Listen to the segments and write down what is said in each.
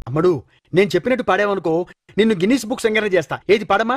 అమ్మడు నేను చెప్పినట్టు పాడావనుకో నిన్ను గిన్నిస్ బుక్ సంగరణ చేస్తా ఏది పాడమా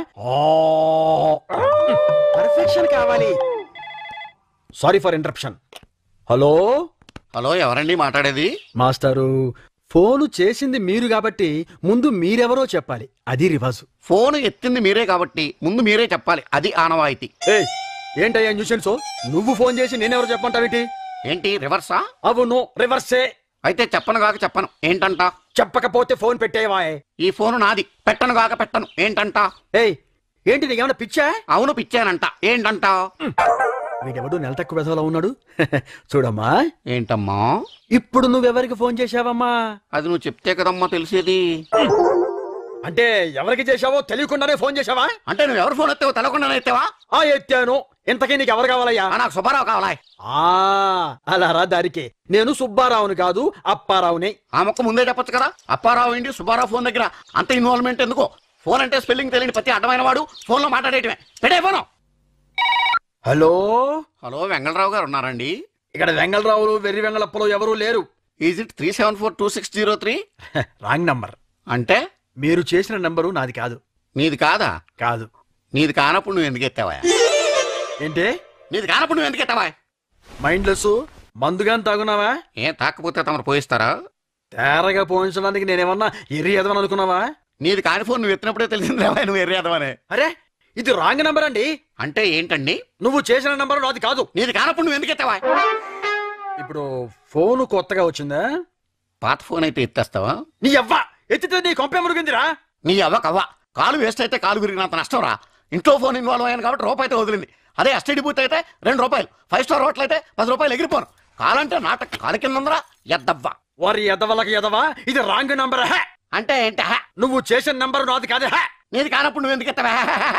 పర్ఫెక్షన్ కావాలి sorry for interruption hello hello ఎవరండి మాట్లాడేది మాస్టారు ఫోను చేసింది మీరు కాబట్టి ముందు మీరెవరో చెప్పాలి అది రివాజు ఫోన్ ఎత్తింది మీరే కాబట్టి ముందు మీరే చెప్పాలి అది ఆనవాయితీ ఏయ్ ఏంటయ్యా న్యూసెన్స్ నువ్వు ఫోన్ చేసి నేనెవరో చెప్పంటావేంటి ఏంటి రివర్సా అవును రివర్సే అయితే చెప్పను కాక చెప్పను ఏంటంట చెప్పకపోతే ఫోన్ పెట్టేవా ఈ ఫోను నాది పెట్టను కాక పెట్టను ఏంటంట ఏయ్ ఏంటి నీకేమైనా పిచ్చా అవును పిచ్చానంట ఏంటంట వీడెవడు నెల తక్కువ వెధవలా ఉన్నాడు చూడమ్మా ఏంటమ్మా ఇప్పుడు నువ్వెవరికి ఫోన్ చేశావమ్మా అది నువ్వు చెప్తే కదమ్మా తెలిసేది అంటే ఎవరికి చేశావో తెలియకుండానే ఫోన్ చేశావా అంటే నువ్వు ఎవరు ఫోన్ ఎత్తావో తెలకుండా ఎత్తావా ఆ ఎత్తాను ఇంతకీ నీకు ఎవరు కావాలయ్యా ఆ, నాకు సుబ్బారావు కావాలా ఆ అలా రా దారికి నేను సుబ్బారావుని కాదు అప్పారావుని ఆ మొక్క ముందే చెప్పొచ్చు కదా అప్పారావు ఏంటి సుబ్బారావు ఫోన్ దగ్గర అంత ఇన్వాల్వ్మెంట్ ఎందుకో ఫోన్ అంటే స్పెల్లింగ్ తెలియని ప్రతి అడ్డమైన వాడు ఫోన్లో మాట్లాడేయటమే పెట్టే ఫోను హలో హలో వెంగళరావు గారు ఉన్నారండి ఇక్కడ వెంగళరావులు వెర్రి వెంగళప్పలు ఎవరూ లేరు is it three seven four two six zero three wrong number అంటే మీరు చేసిన నంబరు నాది కాదు నీది కాదా కాదు నీది కానప్పుడు నువ్వు ఎందుకు ఎత్తావా ఏంటి నీది కానప్పుడు నువ్వు ఎందుకు ఎత్తావా మైండ్లెస్ మందుగాని తాగున్నావా ఏం తాకపోతే తమరు పోయిస్తారా తేరగా పోయించడానికి నేనేమన్నా ఎర్రి ఎదవని అనుకున్నావా నీది కాని ఫోన్ నువ్వు ఎత్తినప్పుడే తెలిసింది నువ్వు ఎర్రేదవనే అరే ఇది రాంగ్ నంబర్ అండి అంటే ఏంటండి నువ్వు చేసిన నంబర్ నాది కాదు నీది కానప్పుడు నువ్వు ఎందుకు ఎత్తావా ఇప్పుడు ఫోన్ కొత్తగా వచ్చిందా పాత ఫోన్ అయితే ఎత్తేస్తావా నీ అవ్వ ఎత్తితే నీ కొంపే మురిగిందిరా నీ అవ్వ కవ్వ కాలు వేస్ట్ అయితే కాలు విరిగినంత నష్టం రా ఇంట్లో ఫోన్ ఇన్వాల్వ్ అయ్యాను కాబట్టి రూపాయి అయితే వదిలింది అదే ఎస్టీడీ బూత్ అయితే రెండు రూపాయలు ఫైవ్ స్టార్ హోటల్ అయితే పది రూపాయలు ఎగిరిపోను కాలంటే నాటక కాలు కింద ఉందిరా ఎద్దవ్వ వారి ఎదవలకి ఎదవా ఇది రాంగ్ నంబర్ హే అంటే ఏంట నువ్వు చేసిన నంబర్ నాది కాదు హే నీది కానప్పుడు నువ్వు ఎందుకు ఎత్తవా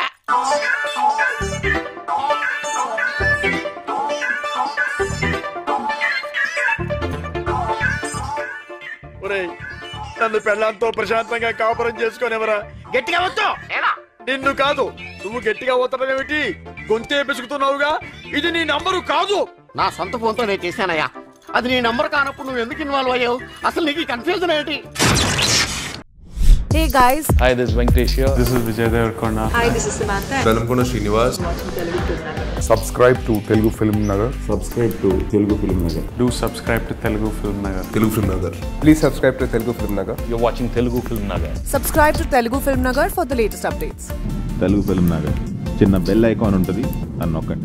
ఒరేయ్ నన్ను పెళ్ళంతో ప్రశాంతంగా కాపురం చేసుకునేవరా గట్టిగా వద్దు నిన్ను కాదు నువ్వు గట్టిగా వద్దడం ఏమిటి గొంతే పిసుకుతున్నావుగా ఇది నీ నంబరు కాదు నా సొంత ఫోన్తో నేను చేశానయ్యా అది నీ నంబర్ కానప్పుడు నువ్వు ఎందుకు ఇన్వాల్వ్ అయ్యావు అసలు నీకు కన్ఫ్యూజన్ ఏంటి Hey guys, Hi, this is Venkatesh here. This is Vijay Devarkonda. hi, this is Samantha. Velankonda Srinivas subscribe to Telugu Film Nagar. subscribe to Telugu Film Nagar. Do subscribe to Telugu Film Nagar. Telugu Film Nagar Please subscribe to Telugu Film Nagar. You're watching Telugu Film Nagar. Subscribe to Telugu Film Nagar for the latest updates. Telugu Film Nagar చిన్న bell icon ఉంటుంది అని నొక్కండి